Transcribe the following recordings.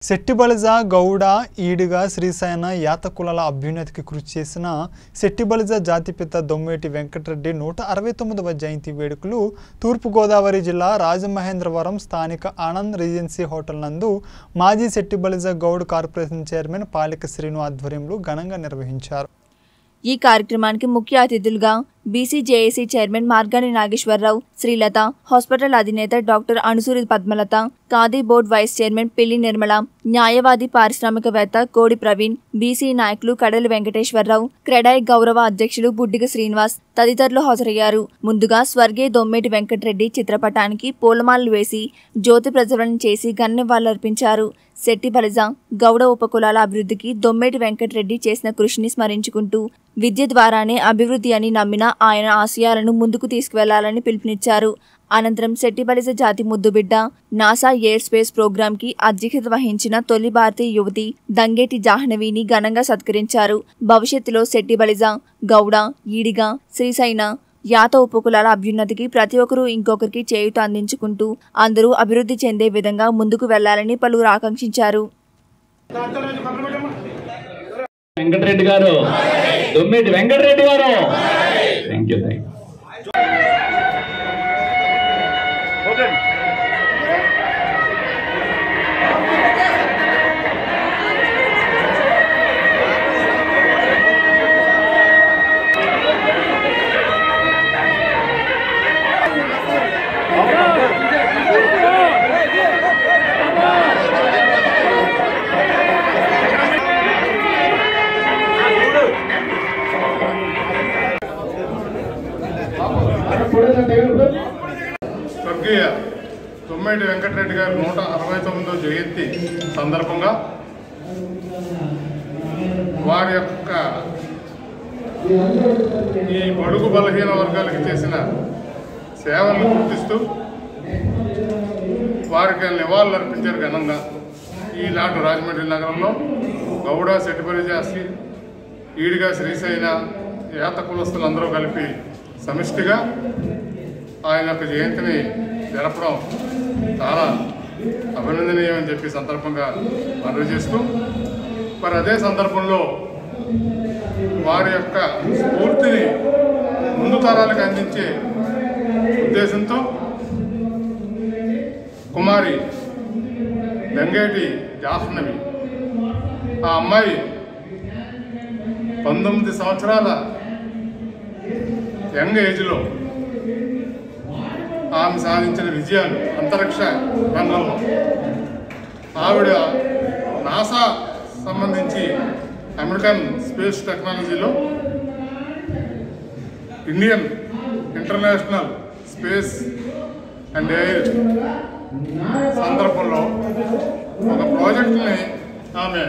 శెట్టిబలిజ గౌడ ఈడుగా శ్రీశయన యాతకులల అభ్యున్నతికి కృషి చేసిన శెట్టిబలిజ జాతిపిత దొమ్మేటి వెంకటరెడ్డి నూట అరవై తొమ్మిదవ జయంతి వేడుకలు తూర్పుగోదావరి జిల్లా రాజమహేంద్రవరం స్థానిక ఆనంద్ రీజెన్సీ హోటల్ నందు మాజీ శెట్టిబలిజ గౌడ్ కార్పొరేషన్ చైర్మన్ పాలిక శ్రీను ఆధ్వర్యంలో ఘనంగా నిర్వహించారు ఈ కార్యక్రమానికి ముఖ్య అతిథులుగా BC JAC chairman Margani Nageswararao Srilatha hospital అధినేత doctor Anusuri Padmalatha Khadi board vice chairman Pilli Nirmala న్యాయవాది పారిశ్రామికవేత్త కోడి ప్రవీణ్ బీసీ నాయకులు కడలి వెంకటేశ్వరరావు క్రెడాయ్ గౌరవ అధ్యక్షులు బుడ్డిగ శ్రీనివాస్ తదితరులు హాజరయ్యారు ముందుగా స్వర్గీయ దొమ్మేటి వెంకటరెడ్డి చిత్రపటానికి పూలమాలలు వేసి జ్యోతి ప్రజ్వలన చేసి గన్నెవ్వాలర్పించారు శెట్టి బలిజ గౌడ ఉపకులాల అభివృద్ధికి దొమ్మేటి వెంకటరెడ్డి చేసిన కృషిని స్మరించుకుంటూ విద్య ద్వారానే అభివృద్ధి అని నమ్మిన ఆయన ఆశయాలను ముందుకు తీసుకువెళ్లాలని పిలుపునిచ్చారు అనంతరం శెట్టిబలిజ జాతి ముద్దుబిడ్డ నాసా ఎయిర్ స్పేస్ ప్రోగ్రామ్ కి అధ్యక్షత వహించిన తొలి భారతీయ యువతి దంగేటి జాహ్నవిని ఘనంగా సత్కరించారు భవిష్యత్తులో శెట్టిబలిజ గౌడ ఈడిగా శ్రీశైన యాత ఉపకులాల అభ్యున్నతికి ప్రతి ఒక్కరూ ఇంకొకరికి చేయూత అందించుకుంటూ అందరూ అభివృద్ధి చెందే విధంగా ముందుకు వెళ్లాలని పలువురు ఆకాంక్షించారు వెంకటరెడ్డి గారు దొమ్మిటి వెంకటరెడ్డి గారు థ్యాంక్ యూ థ్యాంక్ స్వర్గీయ తొమ్మేటి వెంకటరెడ్డి గారి నూట అరవై తొమ్మిదో జయంతి సందర్భంగా వారి యొక్క ఈ బడుగు బలహీన వర్గాలకు చేసిన సేవలను గుర్తిస్తూ వారికి నివాళులు అర్పించారు ఘనంగా ఈనాడు రాజమండ్రి నగరంలో గౌడ సెటిపల్లి జాస్తి ఈడిగా శ్రీశైన యాత కులస్తులందరూ కలిపి సమిష్టిగా ఆయన యొక్క జయంతిని జరపడం చాలా అభినందనీయం అని చెప్పి సందర్భంగా మనవి చేస్తూ మరి అదే సందర్భంలో వారి యొక్క స్ఫూర్తిని ముందు తరాలకు అందించే ఉద్దేశంతో కుమారి గంగేటి జాహ్నవి ఆ అమ్మాయి పంతొమ్మిది సంవత్సరాల యంగ్ ఏజ్లో ఆమె సాధించిన విజయాలు అంతరిక్ష రంగంలో ఆవిడ నాసా సంబంధించి అమెరికన్ స్పేస్ టెక్నాలజీలో Indian international space and air సందర్భంలో ఒక ప్రాజెక్ట్ని ఆమె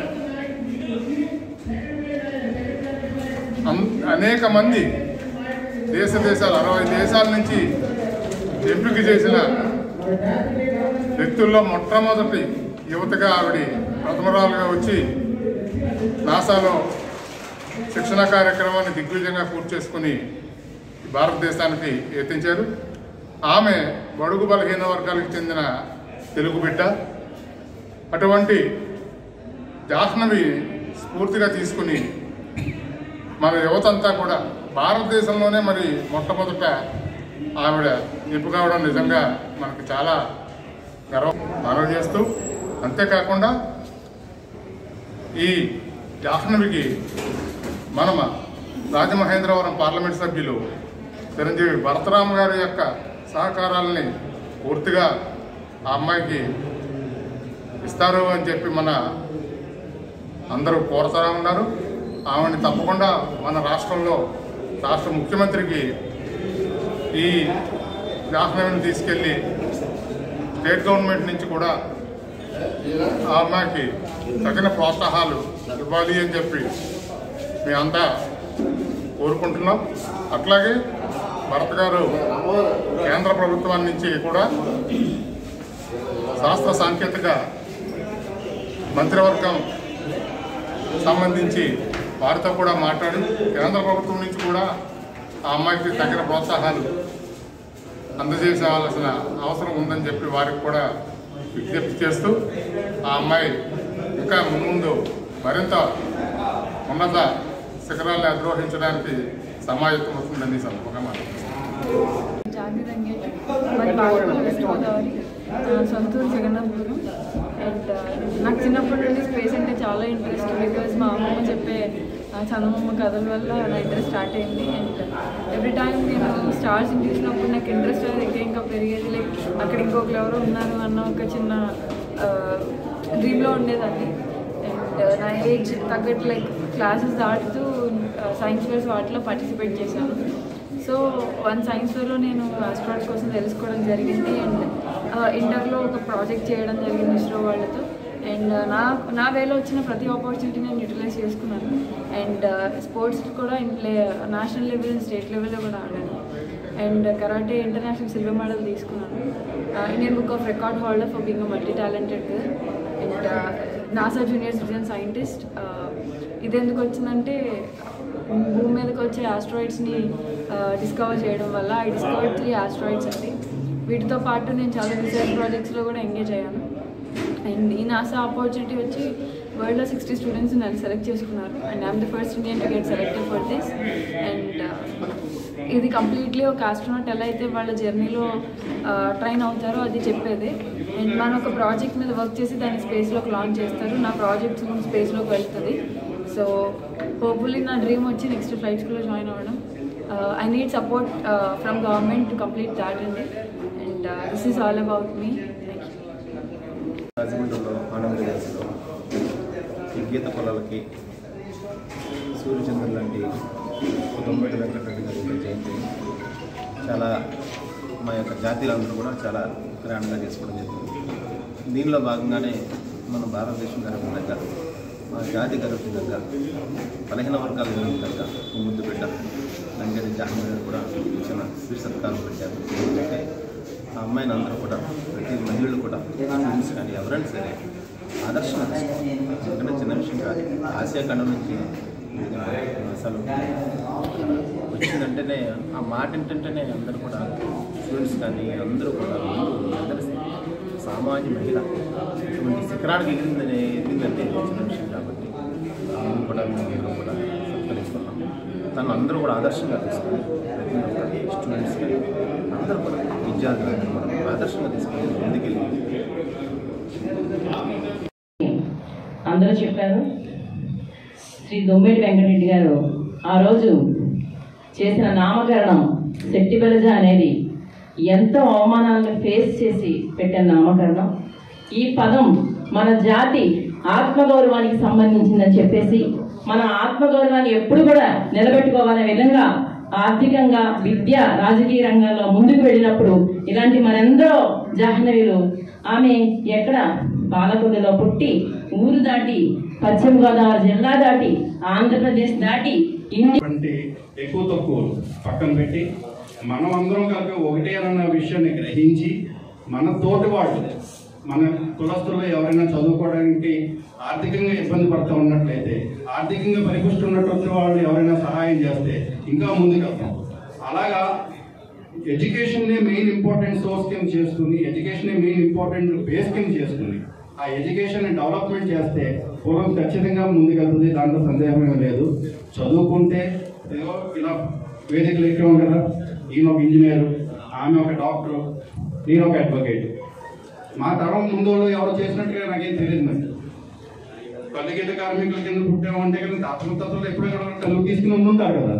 అన్- అనేక మంది దేశ దేశాలు అరవై దేశాల నుంచి ఎంపిక చేసిన వ్యక్తుల్లో మొట్టమొదటి యువతగా ఆవిడ ప్రథమరాలుగా వచ్చి నాసాలో శిక్షణ కార్యక్రమాన్ని దిగ్విజయంగా పూర్తి చేసుకుని భారతదేశానికి ఎత్తించారు ఆమె బడుగు బలహీన వర్గాలకు చెందిన తెలుగు బిడ్డ అటువంటి జాహ్నవి స్ఫూర్తిగా తీసుకుని మన యువతంతా కూడా భారతదేశంలోనే మరి మొట్టమొదట ఆవిడ నింపు కావడం నిజంగా మనకు చాలా గర్వం మనవి చేస్తూ అంతేకాకుండా ఈ జాహ్నవికి మన రాజమహేంద్రవరం పార్లమెంట్ సభ్యులు చిరంజీవి భరతరామ గారి యొక్క సహకారాలని పూర్తిగా ఆ అమ్మాయికి ఇస్తారు అని చెప్పి మన అందరూ కోరుతా ఉన్నారు ఆమెని తప్పకుండా మన రాష్ట్రంలో రాష్ట్ర ముఖ్యమంత్రికి ఈ జాహ్నవిని తీసుకెళ్ళి స్టేట్ గవర్నమెంట్ నుంచి కూడా ఆ అమ్మాయికి తగిన ప్రోత్సాహాలు ఇవ్వాలి అని చెప్పి మేమంతా కోరుకుంటున్నాం అట్లాగే భరత్ గారు కేంద్ర ప్రభుత్వం నుంచి కూడా శాస్త్ర సాంకేతిక మంత్రివర్గం సంబంధించి వారితో కూడా మాట్లాడి కేంద్ర ప్రభుత్వం నుంచి కూడా ఆ అమ్మాయికి తగిన ప్రోత్సాహాలు అందజేసేవాల్సిన అవసరం ఉందని చెప్పి వారికి కూడా విజ్ఞప్తి చేస్తూ ఆ అమ్మాయి ఇంకా మున్ముందు మరింత ఉన్నత శిఖరాలను అధిరోహించడానికి సమాయత్తం అవుతుందని ఈ సందర్భంగా మాట్లాడుతున్నాను జాతి రంగేష్ మరి బాలపల్లి వెస్ట్ గోదావరి ఆ, సొంతూరు జగన్నాథపురం అండ్ నాకు చిన్నప్పటి నుండి స్పేస్ అంటే చాలా ఇంట్రెస్ట్ బికాజ్ మా అమ్మమ్మ చెప్పే ఆ, చందమామ కథల వల్ల నా ఇంట్రెస్ట్ స్టార్ట్ అయింది అండ్ ఎవ్రీ టైం నేను స్టార్స్ని చూసినప్పుడు నాకు ఇంట్రెస్ట్ అనేది ఇంకా ఇంకా పెరిగేది లైక్ అక్కడ ఇంకొకరు ఎవరో ఉన్నారు అన్న ఒక చిన్న డ్రీమ్లో ఉండేదాన్ని అండ్ నా ఏజ్ తగ్గట్టు లైక్ క్లాసెస్ దాటుతూ సైన్స్ ఫేర్స్ వాటిలో పార్టిసిపేట్ చేశాను సో వన్ సైన్స్ ఫేర్లో నేను ఆస్ట్రాట్ కోసం తెలుసుకోవడం జరిగింది అండ్ ఇంటర్లో ఒక ప్రాజెక్ట్ చేయడం జరిగింది ఇస్రో వాళ్ళతో అండ్ నా నా వేలో వచ్చిన ప్రతి ఆపర్చునిటీ నేను యూటిలైజ్ చేసుకున్నాను అండ్ స్పోర్ట్స్ కూడా నేషనల్ లెవెల్ స్టేట్ లెవెల్లో కూడా ఆడాను and karate international silver medal తీసుకున్నాను Indian book of record holder for being multi talented girl and NASA junior citizen scientist ఇది ఎందుకు వచ్చిందంటే భూమి మీదకి వచ్చే ఆస్ట్రాయిడ్స్ని డిస్కవర్ చేయడం వల్ల ఐ డిస్కవర్ త్రీ ఆస్ట్రాయిడ్స్ అండి వీటితో పాటు నేను చాలా రీసెర్చ్ ప్రాజెక్ట్స్లో కూడా ఎంగేజ్ అయ్యాను అండ్ ఈ నాసా ఆపర్చునిటీ వచ్చి వరల్డ్లో సిక్స్టీ స్టూడెంట్స్ నన్ను సెలెక్ట్ చేసుకున్నారు and I'm the first Indian to get selected for this and ఇది కంప్లీట్లీ ఒక ఆస్ట్రోనాట్ ఎలా అయితే వాళ్ళ జర్నీలో ట్రైన్ అవుతారో అది చెప్పేది అండ్ మనం ఒక ప్రాజెక్ట్ మీద వర్క్ చేసి దాన్ని స్పేస్లోకి లాంచ్ చేస్తారు నా ప్రాజెక్ట్ స్పేస్లోకి వెళ్తుంది సో హోప్ఫుల్లీ నా డ్రీమ్ వచ్చి నెక్స్ట్ ఫ్లైట్ స్కూల్లో జాయిన్ అవ్వడం I need support from government to complete that అండి and this is all about me thank you రాజమండ్రిలో ఆనందవిలాసలో ఈ గీత పొలాలకి సూర్యచంద్రుడు లాంటి తొమ్మిది వెంకటరెడ్డి గారి యొక్క జయంతి చాలా మా యొక్క జాతీయులందరూ కూడా చాలా గ్రాండ్గా చేసుకోవడం జరిగింది దీనిలో భాగంగానే మన భారతదేశం గర్వించగా మా జాతి గర్వించగా బలహీన వర్గాల గర్వించగా ముద్దు బిడ్డ లంగడి జాహ్నవి కూడా చిన్న స్వీట్ సత్కారం పెట్టారు ఎందుకంటే ఆ అమ్మాయిని అందరూ కూడా ప్రతి మహిళలు కూడా స్టూడెంట్స్ కానీ ఎవరైనా సరే ఆదర్శంగా తీసుకోవాలి ఎందుకంటే చిన్న విషయం కాదు ఆసియా ఖండం నుంచి అసలు వచ్చిందంటేనే ఆ మాట ఏంటంటేనే అందరూ కూడా స్టూడెంట్స్ కానీ అందరూ కూడా ముందు అందరూ సామాన్య మహిళ ఇటువంటి శిఖరానికి ఎగిరిందని ఎదిగిందంటే చిన్న విషయం కాబట్టి మేము కూడా మేము కూడా సత్కరిస్తున్నాం తను అందరూ కూడా ఆదర్శంగా తీసుకొని ప్రతి ఒక్క స్టూడెంట్స్ కానీ అందరూ కూడా విద్యార్థులు అందరూ కూడా ఆదర్శంగా తీసుకొని ముందుకెళ్ళి అందరూ చెప్పారు శ్రీ దొమ్మేటి వెంకటరెడ్డి గారు ఆ రోజు చేసిన నామకరణం శెట్టిబెలజ అనేది ఎంతో అవమానాలను ఫేస్ చేసి పెట్టిన నామకరణం ఈ పదం మన జాతి ఆత్మగౌరవానికి సంబంధించిందని చెప్పేసి మన ఆత్మగౌరవాన్ని ఎప్పుడు కూడా నిలబెట్టుకోవాలనే విధంగా ఆర్థికంగా విద్య రాజకీయ రంగాల్లో ముందుకు వెళ్ళినప్పుడు ఇలాంటి మరెందరో జాహ్నవిలు ఆమె ఎక్కడ పాలకొల్లులో పుట్టి ఊరు దాటి పశ్చిమ గోదావరి జిల్లా దాటి ఆంధ్రప్రదేశ్ దాటి ఇండి వంటి ఎక్కువ తక్కువ పక్కన పెట్టి మనం అందరం కలిపి ఒకటే అన్న విషయాన్ని గ్రహించి మన తోటి వాళ్ళు మన కులస్తుల్లో ఎవరైనా చదువుకోవడానికి ఆర్థికంగా ఇబ్బంది పడుతూ ఉన్నట్లయితే ఆర్థికంగా పరిపుష్టి ఉన్నటువంటి వాళ్ళు ఎవరైనా సహాయం చేస్తే ఇంకా ముందుకు వెళ్తాం అలాగా ఎడ్యుకేషన్నే మెయిన్ ఇంపార్టెంట్ సోర్స్ కింద చేసుకుని ఎడ్యుకేషనే మెయిన్ ఇంపార్టెంట్ బేస్ కింద చేసుకుని ఆ ఎడ్యుకేషన్ డెవలప్మెంట్ చేస్తే పూర్వం ఖచ్చితంగా ముందుకెళ్తుంది దాంట్లో సందేహమే లేదు చదువుకుంటే ఏదో ఇలా వేదికలు ఎక్కాం కదా ఈయన ఒక ఇంజనీర్ ఆమె ఒక డాక్టర్ నేను ఒక అడ్వకేట్ మా తరం ముందు వాళ్ళు ఎవరు చేసినట్టుగా నాకేం తెలియదు మరి పల్లెగీత కార్మికుల కింద పుట్టామంటే కదా తాతలు ఎప్పుడో కలుగు తీసుకుని ఉండుంటారు కదా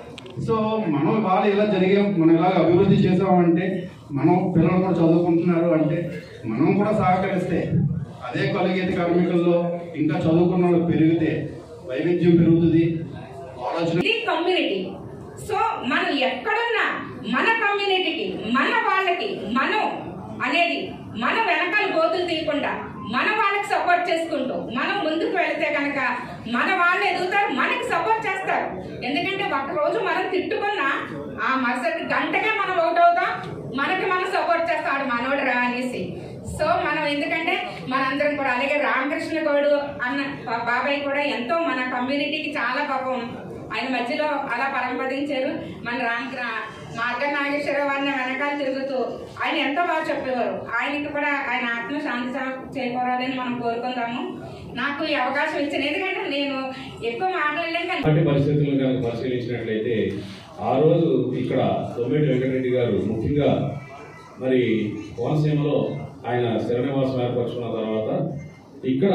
సో మనం వాళ్ళు ఇలా జరిగే మనం ఇలాగ అభివృద్ధి చేసామంటే మనం పిల్లలు కూడా చదువుకుంటున్నారు అంటే మనం కూడా సహకరిస్తే అదే కలిగేత కార్మికుల్లో ఇంకా చదువుకున్న వాళ్ళు పెరిగితే వైవిధ్యం పెరుగుతుంది ఆలోచన ఇది కమ్యూనిటీ సో మనం ఎక్కడున్నా మన కమ్యూనిటీకి మన వాళ్ళకి మనం అనేది మన వెనకాల గోతులు తీయకుండా మన వాళ్ళకి సపోర్ట్ చేసుకుంటూ మనం ముందుకు వెళితే కనుక మన వాళ్ళు ఎదుగుతారు మనకి సపోర్ట్ చేస్తారు ఎందుకంటే ఒక రోజు మనం తిట్టుకున్నా ఆ మరుసటి గంటకే మనం అవుట్ అవుతాం మనకి మనం సపోర్ట్ చేస్తాడు మనోడు రా అనేసి సో మనం ఎందుకంటే మనందరం కూడా అలాగే రామకృష్ణ గౌడు అన్న బా- బాబాయ్ కూడా ఎంతో మన కమ్యూనిటీకి చాలా పాపం ఆయన మధ్యలో అలా పరంపదించారు మన రామ మార్గ నాగేశ్వరరావు వారిని వెనకాల తిరుగుతూ ఆయన ఎంతో బాగా చెప్పేవారు ఆయనకి కూడా ఆయన ఆత్మ శాంతి సా- చేకూరాలని మనం కోరుకుందాము నాకు ఈ అవకాశం ఇచ్చిన ఎందుకంటే నేను ఎక్కువ మాట్లాడలేను కానీ అలాంటి పరిస్థితులను కనుక పరిశీలించినట్లయితే ఆ రోజు ఇక్కడ తొమ్మిది వెంకటరెడ్డి గారు ముఖ్యంగా మరి కోనసీమలో ఆయన స్థిర నివాసం ఏర్పరచుకున్న తర్వాత ఇక్కడ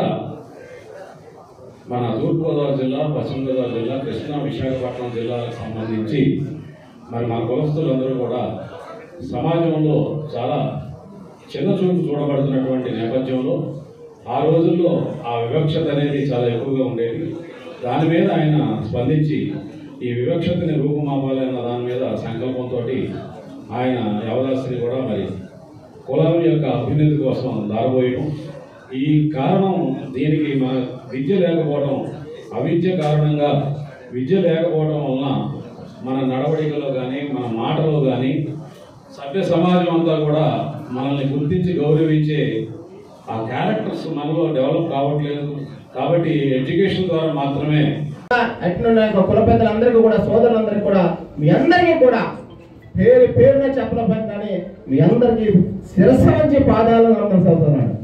మన తూర్పుగోదావరి జిల్లా పశ్చిమ గోదావరి జిల్లా కృష్ణా విశాఖపట్నం జిల్లాలకు సంబంధించి మరి మన కులస్తులందరూ కూడా సమాజంలో చాలా చిన్న చూపు చూడబడుతున్నటువంటి నేపథ్యంలో ఆ రోజుల్లో ఆ వివక్షత అనేది చాలా ఎక్కువగా ఉండేది దాని మీద ఆయన స్పందించి ఈ వివక్షతని రూపుమాపాలి అన్న దాని మీద సంకల్పంతో ఆయన యవదాస్ని కూడా మరి కులం యొక్క అభ్యున్నతి కోసం దారబోయడం ఈ కారణం దీనికి మన విద్య లేకపోవడం అవిద్య కారణంగా విద్య లేకపోవడం వలన మన నడవడికలో కానీ మన మాటలో కానీ సభ్య సమాజం అంతా కూడా మనల్ని గుర్తించి గౌరవించే ఆ క్యారెక్టర్స్ మనలో డెవలప్ కావట్లేదు కాబట్టి ఎడ్యుకేషన్ ద్వారా మాత్రమే అట్లున్న యొక్క కుల పెద్దలందరికీ కూడా సోదరులందరికీ కూడా మీ అందరికీ కూడా పేరు పేరున చెప్పలేకపోయింది కానీ మీ అందరికీ శిరస్సు వంచి పాదాలు నమస్కారం